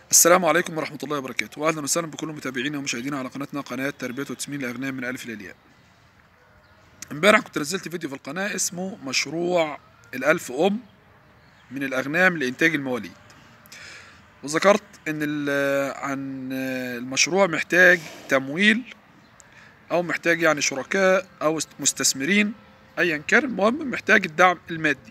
السلام عليكم ورحمة الله وبركاته وأهلا وسهلا بكل متابعينا ومشاهدينا على قناتنا قناة تربية وتسمين الأغنام من ألف الألياء امبارح كنت نزلت فيديو في القناة اسمه مشروع الألف أم من الأغنام لإنتاج المواليد وذكرت إن ال- عن المشروع محتاج تمويل أو محتاج يعني شركاء أو مستثمرين أيا كان المهم محتاج الدعم المادي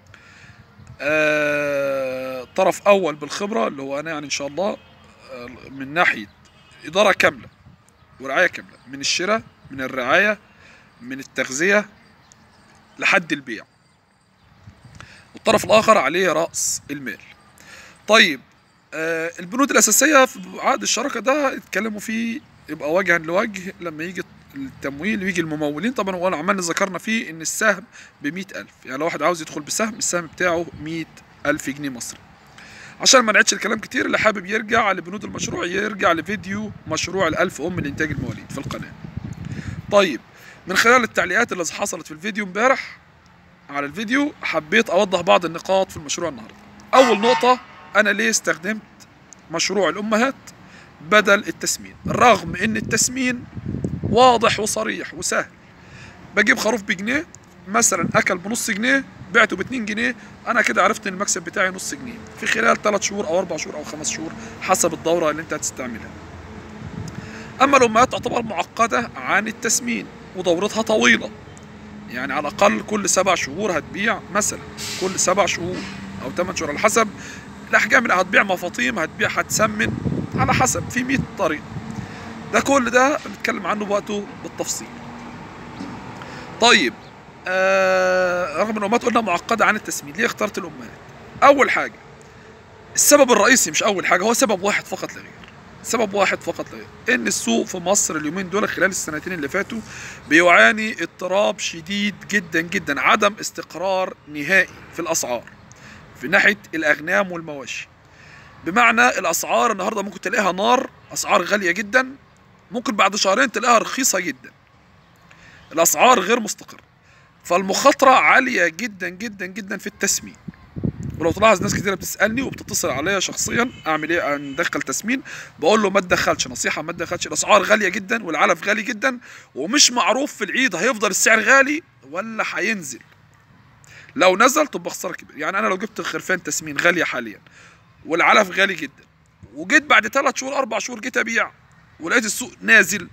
آه، طرف اول بالخبره اللي هو انا يعني ان شاء الله آه، من ناحيه اداره كامله ورعايه كامله من الشراء من الرعايه من التغذيه لحد البيع والطرف الاخر عليه راس المال طيب آه، البنود الاساسيه في عقد الشراكه ده اتكلموا فيه يبقى وجها لوجه لما يجي التمويل ويجي الممولين طبعا وانا عمالنا ذكرنا فيه ان السهم ب ألف يعني لو واحد عاوز يدخل بسهم السهم بتاعه مئة ألف جنيه مصري عشان ما نعيدش الكلام كتير اللي حابب يرجع لبنود المشروع يرجع لفيديو مشروع الألف أم لإنتاج المواليد في القناة طيب من خلال التعليقات اللي حصلت في الفيديو امبارح على الفيديو حبيت أوضح بعض النقاط في المشروع النهاردة أول نقطة أنا ليه استخدمت مشروع الأمهات بدل التسمين رغم إن التسمين واضح وصريح وسهل بجيب خروف بجنيه مثلا اكل بنص جنيه بعته ب 2 جنيه انا كده عرفت ان المكسب بتاعي نص جنيه في خلال 3 شهور او 4 شهور او 5 شهور حسب الدوره اللي انت هتستعملها اما الامهات تعتبر معقده عن التسمين ودورتها طويله يعني على الاقل كل سبع شهور هتبيع مثلا كل سبع شهور او 8 شهور على حسب الاحجام اللي هتبيع مفاطيم هتبيع هتسمن على حسب في 100 طريقه ده كل ده بنتكلم عنه بوقته بالتفصيل طيب آه رغم ان الامهات قلنا معقده عن التسمين ليه اخترت الامهات اول حاجه السبب الرئيسي مش اول حاجه هو سبب واحد فقط لا غير سبب واحد فقط لا غير ان السوق في مصر اليومين دول خلال السنتين اللي فاتوا بيعاني اضطراب شديد جدا جدا عدم استقرار نهائي في الاسعار في ناحيه الاغنام والمواشي بمعنى الاسعار النهارده ممكن تلاقيها نار اسعار غاليه جدا ممكن بعد شهرين تلاقيها رخيصه جدا الاسعار غير مستقره فالمخاطره عاليه جدا جدا جدا في التسمين ولو تلاحظ ناس كتيره بتسالني وبتتصل عليا شخصيا اعمل ايه ندخل تسمين بقول له ما تدخلش نصيحه ما تدخلش الاسعار غاليه جدا والعلف غالي جدا ومش معروف في العيد هيفضل السعر غالي ولا هينزل لو نزل تبقى خساره كبيره يعني انا لو جبت خرفان تسمين غاليه حاليا والعلف غالي جدا وجيت بعد ثلاث شهور اربع شهور جيت ابيع ولقيت السوق نازل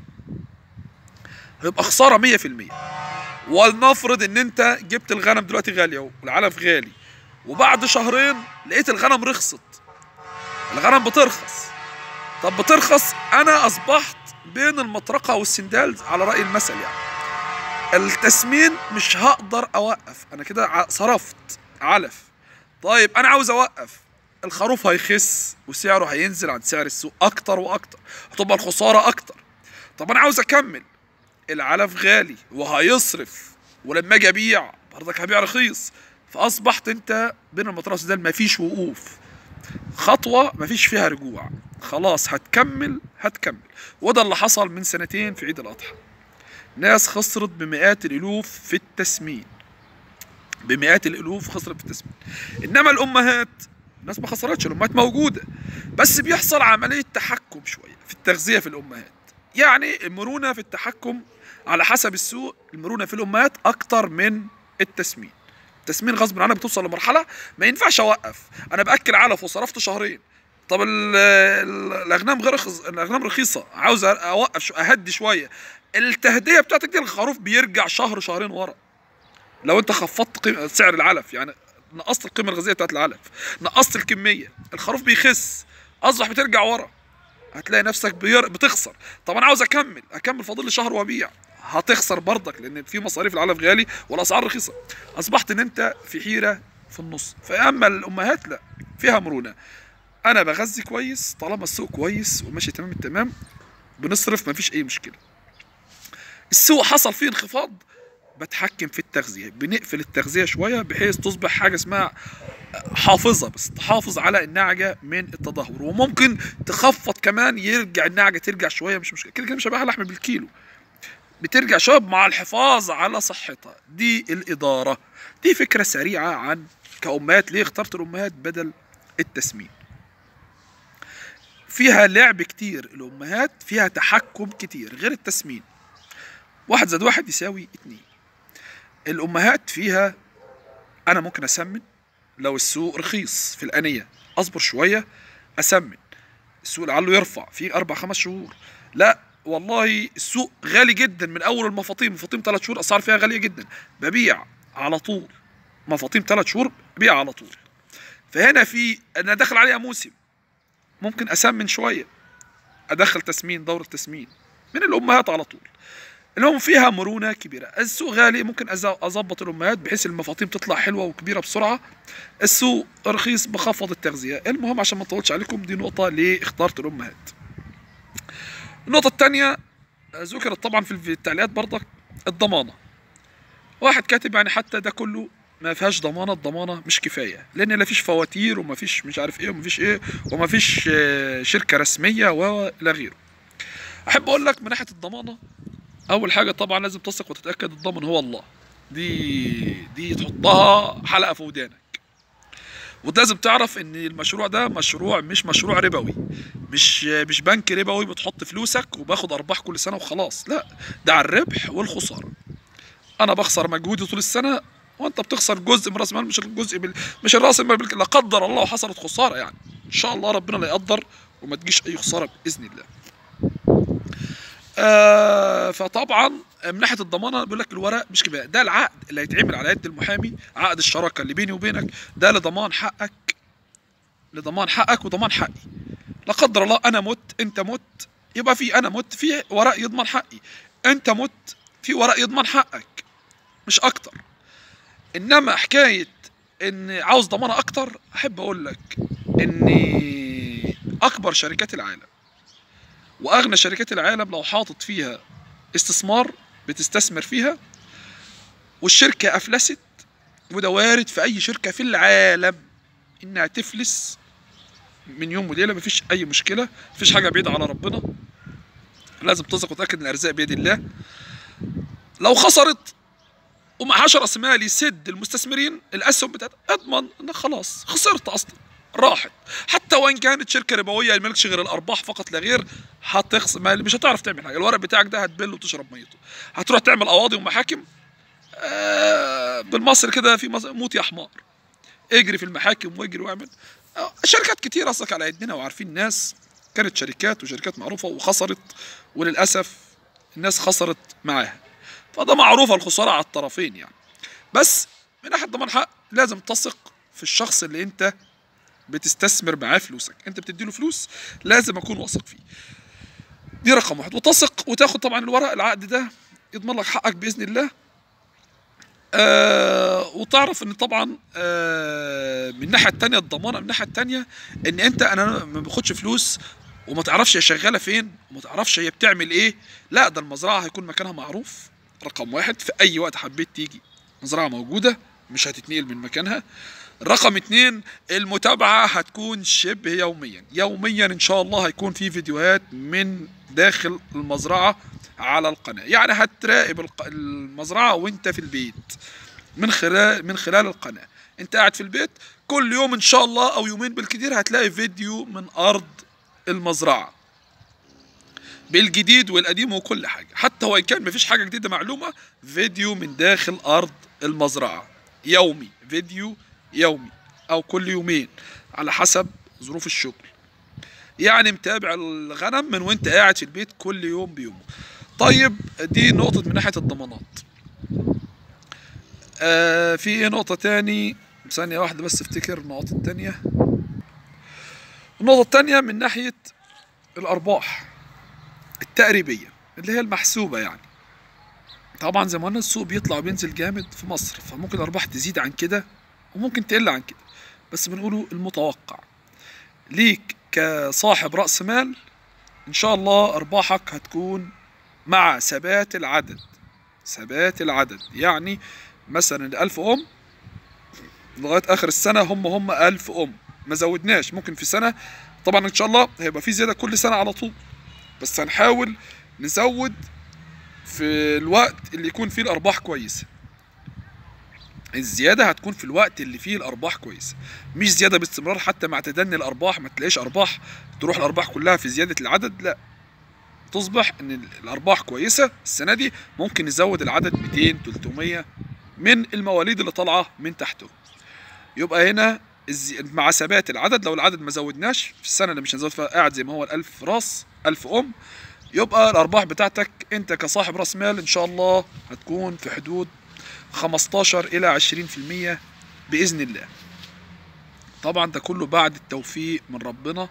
هيبقى خساره 100% ولنفرض ان انت جبت الغنم دلوقتي غالي اهو والعلف غالي وبعد شهرين لقيت الغنم رخصت الغنم بترخص طب بترخص انا اصبحت بين المطرقه والسندال على راي المثل يعني التسمين مش هقدر اوقف انا كده ع- صرفت علف طيب انا عاوز اوقف الخروف هيخس وسعره هينزل عن سعر السوق اكتر واكتر هتبقى الخساره اكتر طب انا عاوز اكمل العلف غالي وهيصرف ولما اجي ابيع برضك هبيع رخيص فاصبحت انت بين المطرس ده مفيش وقوف خطوه مفيش فيها رجوع خلاص هتكمل هتكمل وده اللي حصل من سنتين في عيد الاضحى ناس خسرت بمئات الالوف في التسمين بمئات الالوف خسرت في التسمين انما الامهات الناس ما خسرتش الامهات موجوده بس بيحصل عمليه تحكم شويه في التغذيه في الامهات يعني المرونه في التحكم على حسب السوق المرونه في الامهات اكتر من التسمين التسمين غصب عنها بتوصل لمرحله ما ينفعش اوقف انا باكل علف وصرفت شهرين طب ال- ال- الاغنام غير رخص الاغنام رخيصه عاوز اوقف شو اهدي شويه التهديه بتاعتك دي الخروف بيرجع شهر شهرين ورا لو انت خفضت قيمة سعر العلف يعني نقصت القيمه الغذائيه بتاعت العلف نقصت الكميه الخروف بيخس اصبح بترجع ورا هتلاقي نفسك بير... بتخسر طب انا عاوز اكمل اكمل فاضل لي شهر وابيع هتخسر برضك لان في مصاريف العلف غالي والاسعار رخيصه اصبحت ان انت في حيره في النص فاما الامهات لا فيها مرونه انا بغذي كويس طالما السوق كويس وماشي تمام التمام بنصرف مفيش اي مشكله السوق حصل فيه انخفاض بتحكم في التغذيه بنقفل التغذيه شويه بحيث تصبح حاجه اسمها حافظه بس تحافظ على النعجه من التدهور وممكن تخفض كمان يرجع النعجه ترجع شويه مش مشكله كده كده مش هبيعها لحم بالكيلو بترجع شويه مع الحفاظ على صحتها دي الاداره دي فكره سريعه عن كأمهات ليه اخترت الأمهات بدل التسمين فيها لعب كتير الامهات فيها تحكم كتير غير التسمين واحد زائد واحد يساوي اتنين الامهات فيها انا ممكن اسمن لو السوق رخيص في الانيه اصبر شويه اسمن السوق لعله يرفع في اربع خمس شهور لا والله السوق غالي جدا من اول المفاطيم مفاطيم ثلاث شهور اسعار فيها غاليه جدا ببيع على طول مفاطيم ثلاث شهور ببيع على طول فهنا في انا داخل عليها موسم ممكن اسمن شويه ادخل تسمين دوره تسمين من الامهات على طول المهم فيها مرونه كبيره السوق غالي ممكن أز- اظبط الامهات بحيث المفاطيم تطلع حلوه وكبيره بسرعه السوق رخيص بخفض التغذيه المهم عشان ما اطولش عليكم دي نقطه لاختاره الامهات النقطه الثانيه ذكرت طبعا في التعليقات برضك الضمانه واحد كاتب يعني حتى ده كله ما فيهاش ضمانه الضمانه مش كفايه لان لا فيش فواتير وما فيش مش عارف ايه وما فيش ايه وما فيش آه، شركه رسميه والى غيره احب اقول لك من ناحيه الضمانه اول حاجه طبعا لازم تثق وتتاكد الضامن هو الله دي دي تحطها حلقه في ودانك ولازم تعرف ان المشروع ده مشروع مش مشروع ربوي مش مش بنك ربوي بتحط فلوسك وباخد ارباح كل سنه وخلاص لا ده على الربح والخساره انا بخسر مجهودي طول السنه وانت بتخسر جزء من راس المال مش الجزء بال... مش الراس المال بالك... لا قدر الله وحصلت خساره يعني ان شاء الله ربنا لا يقدر وما تجيش اي خساره باذن الله آه فطبعا من ناحيه الضمانه بيقول لك الورق مش كفايه ده العقد اللي هيتعمل على يد المحامي عقد الشراكه اللي بيني وبينك ده لضمان حقك لضمان حقك وضمان حقي لا قدر الله انا مت انت مت يبقى في انا مت في ورق يضمن حقي انت مت في ورق يضمن حقك مش اكتر انما حكايه ان عاوز ضمانه اكتر احب اقول لك ان اكبر شركات العالم واغنى شركات العالم لو حاطط فيها استثمار بتستثمر فيها والشركه افلست وده وارد في اي شركه في العالم انها تفلس من يوم وليله مفيش اي مشكله مفيش حاجه بعيده على ربنا لازم تثق وتاكد ان الارزاق بيد الله لو خسرت ومعهاش راس مال يسد المستثمرين الاسهم بتاعتها اضمن انك خلاص خسرت اصلا راحت حتى وان كانت شركه ربويه مالكش غير الارباح فقط لا غير هتخسر ما- مش هتعرف تعمل حاجه الورق بتاعك ده هتبل وتشرب ميته هتروح تعمل قواضي ومحاكم آه بالمصري كده في مصر موت يا حمار اجري في المحاكم واجري واعمل آه شركات كتير اصلك على يدنا وعارفين ناس كانت شركات وشركات معروفه وخسرت وللاسف الناس خسرت معاها فده معروفه الخساره على الطرفين يعني بس من ناحيه ضمان حق لازم تثق في الشخص اللي انت بتستثمر معاه فلوسك انت بتديله فلوس لازم اكون واثق فيه دي رقم واحد وتثق وتاخد طبعا الورق العقد ده يضمن لك حقك باذن الله آه وتعرف ان طبعا آه من الناحيه التانية الضمانه من الناحيه التانية ان انت انا ما باخدش فلوس وما تعرفش هي شغاله فين وما تعرفش هي بتعمل ايه لا ده المزرعه هيكون مكانها معروف رقم واحد في اي وقت حبيت تيجي مزرعه موجوده مش هتتنقل من مكانها رقم اتنين المتابعة هتكون شبه يوميا يوميا ان شاء الله هيكون في فيديوهات من داخل المزرعة على القناة يعني هتراقب الق- المزرعة وانت في البيت من خلال من خلال القناة انت قاعد في البيت كل يوم ان شاء الله او يومين بالكثير هتلاقي فيديو من ارض المزرعة بالجديد والقديم وكل حاجة حتى وإن كان مفيش حاجة جديدة معلومة فيديو من داخل أرض المزرعة يومي فيديو يومي أو كل يومين على حسب ظروف الشغل يعني متابع الغنم من وانت قاعد في البيت كل يوم بيومه طيب دي نقطة من ناحية الضمانات آه في ايه نقطة تاني ثانية واحدة بس افتكر النقط التانية النقطة التانية من ناحية الأرباح التقريبية اللي هي المحسوبة يعني طبعا زي ما قلنا السوق بيطلع وبينزل جامد في مصر فممكن الأرباح تزيد عن كده وممكن تقل عن كده بس بنقوله المتوقع ليك كصاحب رأس مال إن شاء الله أرباحك هتكون مع ثبات العدد ثبات العدد يعني مثلا الألف أم لغاية آخر السنة هم هم ألف أم ما زودناش ممكن في سنة طبعا إن شاء الله هيبقى في زيادة كل سنة على طول بس هنحاول نزود في الوقت اللي يكون فيه الأرباح كويسة الزياده هتكون في الوقت اللي فيه الارباح كويسه مش زياده باستمرار حتى مع تدني الارباح ما تلاقيش ارباح تروح الارباح كلها في زياده العدد لا تصبح ان ال- الارباح كويسه السنه دي ممكن نزود العدد 200 300 من المواليد اللي طالعه من تحته يبقى هنا الزي... مع ثبات العدد لو العدد ما زودناش في السنه اللي مش هنزود فيها قاعد زي ما هو الألف راس ألف أم يبقى الأرباح بتاعتك أنت كصاحب رأس مال إن شاء الله هتكون في حدود 15 إلى 20% بإذن الله طبعا ده كله بعد التوفيق من ربنا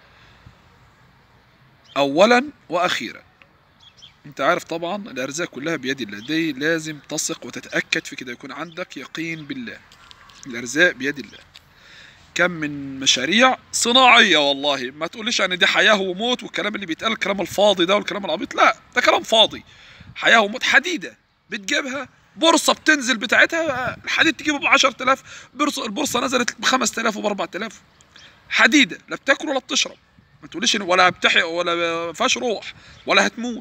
أولا وأخيرا انت عارف طبعا الارزاق كلها بيد الله دي لازم تثق وتتاكد في كده يكون عندك يقين بالله الارزاق بيد الله كم من مشاريع صناعيه والله ما تقوليش ان دي حياه وموت والكلام اللي بيتقال الكلام الفاضي ده والكلام العبيط لا ده كلام فاضي حياه وموت حديده بتجيبها بورصه بتنزل بتاعتها الحديد تجيبه ب 10000 بورصه البورصه نزلت ب 5000 وب 4000 حديده لا بتاكل ولا بتشرب ما تقوليش إن ولا بتحيا ولا ما فيهاش روح ولا هتموت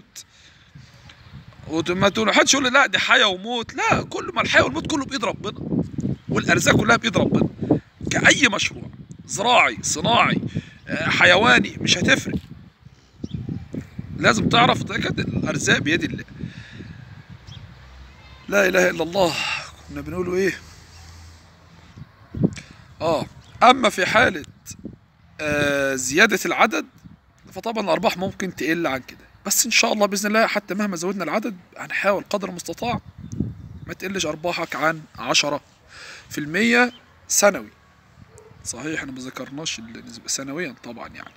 وما تقول حدش يقول لي لا دي حياه وموت لا كل ما الحياه والموت كله بايد ربنا والارزاق كلها بايد ربنا كاي مشروع زراعي صناعي آه، حيواني مش هتفرق لازم تعرف تأكد الارزاق بيد الله لا اله الا الله كنا بنقوله ايه اه اما في حاله آه زياده العدد فطبعا الارباح ممكن تقل عن كده بس ان شاء الله باذن الله حتى مهما زودنا العدد هنحاول قدر المستطاع ما تقلش ارباحك عن عشرة في المية سنوي صحيح احنا ما ذكرناش النسبة سنويا طبعا يعني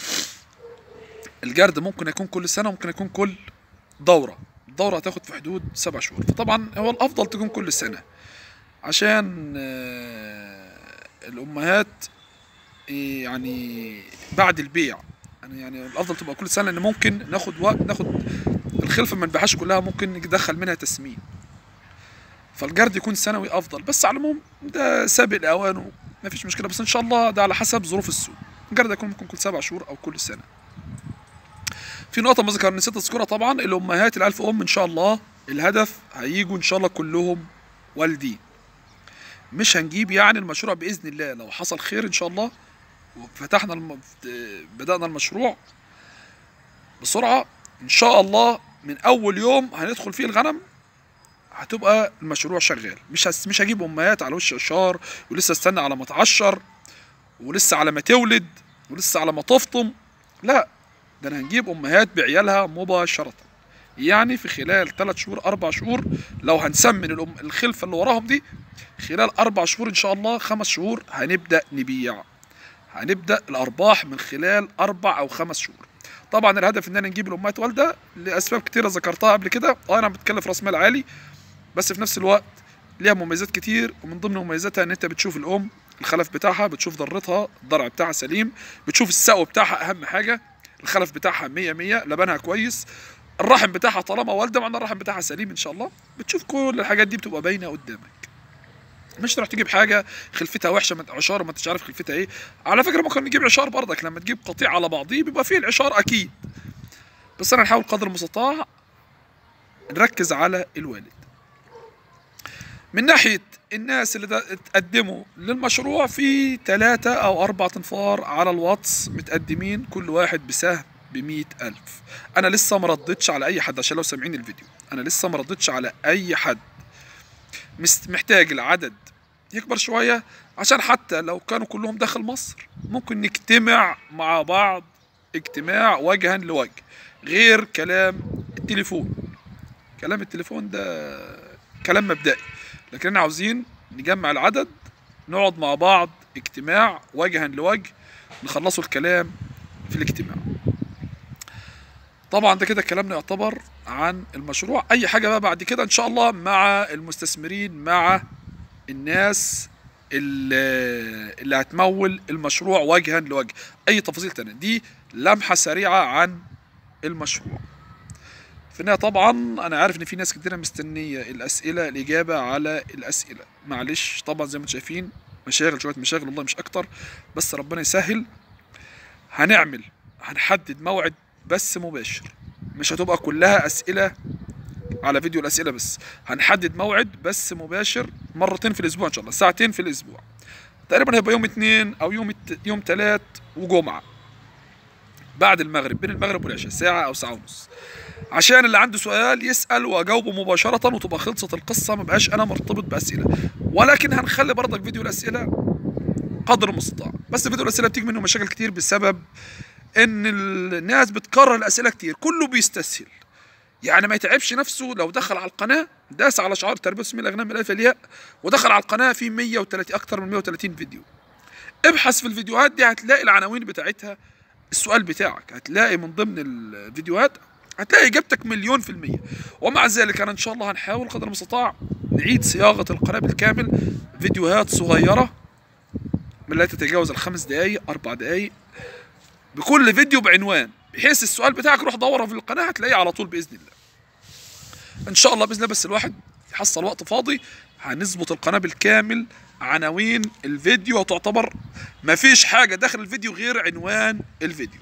الجرد ممكن يكون كل سنة ممكن يكون كل دورة الدورة هتاخد في حدود سبع شهور فطبعا هو الأفضل تكون كل سنة عشان آه، الأمهات إيه يعني بعد البيع يعني يعني الافضل تبقى كل سنه لان ممكن ناخد وقت ناخد الخلفه ما نبيعهاش كلها ممكن ندخل منها تسمين فالجرد يكون سنوي افضل بس على العموم ده سابق لاوانه ما فيش مشكله بس ان شاء الله ده على حسب ظروف السوق الجرد يكون ممكن كل سبع شهور او كل سنه في نقطه ما ذكر نسيت اذكرها طبعا الامهات الالف ام ان شاء الله الهدف هيجوا ان شاء الله كلهم والدين مش هنجيب يعني المشروع باذن الله لو حصل خير ان شاء الله وفتحنا الم... بدأنا المشروع بسرعة إن شاء الله من أول يوم هندخل فيه الغنم هتبقى المشروع شغال مش هس... مش هجيب أمهات على وش إشار ولسه استنى على ما تعشر ولسه على ما تولد ولسه على ما تفطم لا ده أنا هنجيب أمهات بعيالها مباشرة يعني في خلال ثلاث شهور أربع شهور لو هنسمن الأم... الخلفة اللي وراهم دي خلال أربع شهور إن شاء الله خمس شهور هنبدأ نبيع هنبدا الارباح من خلال اربع او خمس شهور طبعا الهدف ان انا نجيب الامهات والده لاسباب كتيره ذكرتها قبل كده اه انا بتكلف راس مال عالي بس في نفس الوقت ليها مميزات كتير ومن ضمن مميزاتها ان انت بتشوف الام الخلف بتاعها بتشوف ضرتها الضرع بتاعها سليم بتشوف السقو بتاعها اهم حاجه الخلف بتاعها 100 100 لبنها كويس الرحم بتاعها طالما والده معنى الرحم بتاعها سليم ان شاء الله بتشوف كل الحاجات دي بتبقى باينه قدامك مش تروح تجيب حاجه خلفتها وحشه من عشار ما انتش عارف خلفتها ايه على فكره ممكن نجيب عشار برضك لما تجيب قطيع على بعضيه بيبقى فيه العشار اكيد بس انا نحاول قدر المستطاع نركز على الوالد من ناحيه الناس اللي دا- تقدموا للمشروع في ثلاثة أو أربعة أنفار على الواتس متقدمين كل واحد بسهم بمية ألف أنا لسه ما ردتش على أي حد عشان لو سامعين الفيديو أنا لسه ما ردتش على أي حد مست- محتاج العدد يكبر شوية عشان حتى لو كانوا كلهم داخل مصر ممكن نجتمع مع بعض اجتماع وجها لوجه غير كلام التليفون كلام التليفون ده كلام مبدئي لكن احنا عاوزين نجمع العدد نقعد مع بعض اجتماع وجها لوجه نخلصوا الكلام في الاجتماع طبعا ده كده كلامنا يعتبر عن المشروع اي حاجه بقى بعد كده ان شاء الله مع المستثمرين مع الناس اللي, اللي هتمول المشروع وجها لوجه اي تفاصيل تانية دي لمحه سريعه عن المشروع في النهايه طبعا انا عارف ان في ناس كتيره مستنيه الاسئله الاجابه على الاسئله معلش طبعا زي ما انتم شايفين مشاغل شويه مشاغل والله مش اكتر بس ربنا يسهل هنعمل هنحدد موعد بس مباشر مش هتبقى كلها اسئله على فيديو الاسئله بس هنحدد موعد بس مباشر مرتين في الاسبوع ان شاء الله ساعتين في الاسبوع تقريبا هيبقى يوم اثنين او يوم الت... يوم ثلاث وجمعه بعد المغرب بين المغرب والعشاء ساعه او ساعه ونص عشان اللي عنده سؤال يسال واجاوبه مباشره وتبقى خلصت القصه ما بقاش انا مرتبط باسئله ولكن هنخلي برضك فيديو الاسئله قدر المستطاع بس فيديو الاسئله بتيجي منه مشاكل كتير بسبب ان الناس بتكرر الاسئله كتير كله بيستسهل يعني ما يتعبش نفسه لو دخل على القناه داس على شعار تربيه تسميه الاغنام الالف الياء ودخل على القناه في 130 اكتر من 130 فيديو ابحث في الفيديوهات دي هتلاقي العناوين بتاعتها السؤال بتاعك هتلاقي من ضمن الفيديوهات هتلاقي اجابتك مليون في المية ومع ذلك انا ان شاء الله هنحاول قدر المستطاع نعيد صياغة القناة بالكامل فيديوهات صغيرة من لا تتجاوز الخمس دقايق اربع دقايق بكل فيديو بعنوان بحيث السؤال بتاعك روح دوره في القناة هتلاقيه على طول بإذن الله ان شاء الله باذن الله بس الواحد يحصل وقت فاضي هنظبط القناه بالكامل عناوين الفيديو وتعتبر مفيش حاجه داخل الفيديو غير عنوان الفيديو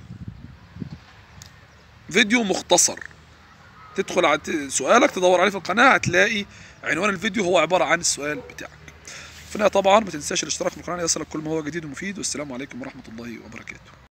فيديو مختصر تدخل على سؤالك تدور عليه في القناه هتلاقي عنوان الفيديو هو عباره عن السؤال بتاعك في النهايه طبعا ما تنساش الاشتراك في القناه ليصلك كل ما هو جديد ومفيد والسلام عليكم ورحمه الله وبركاته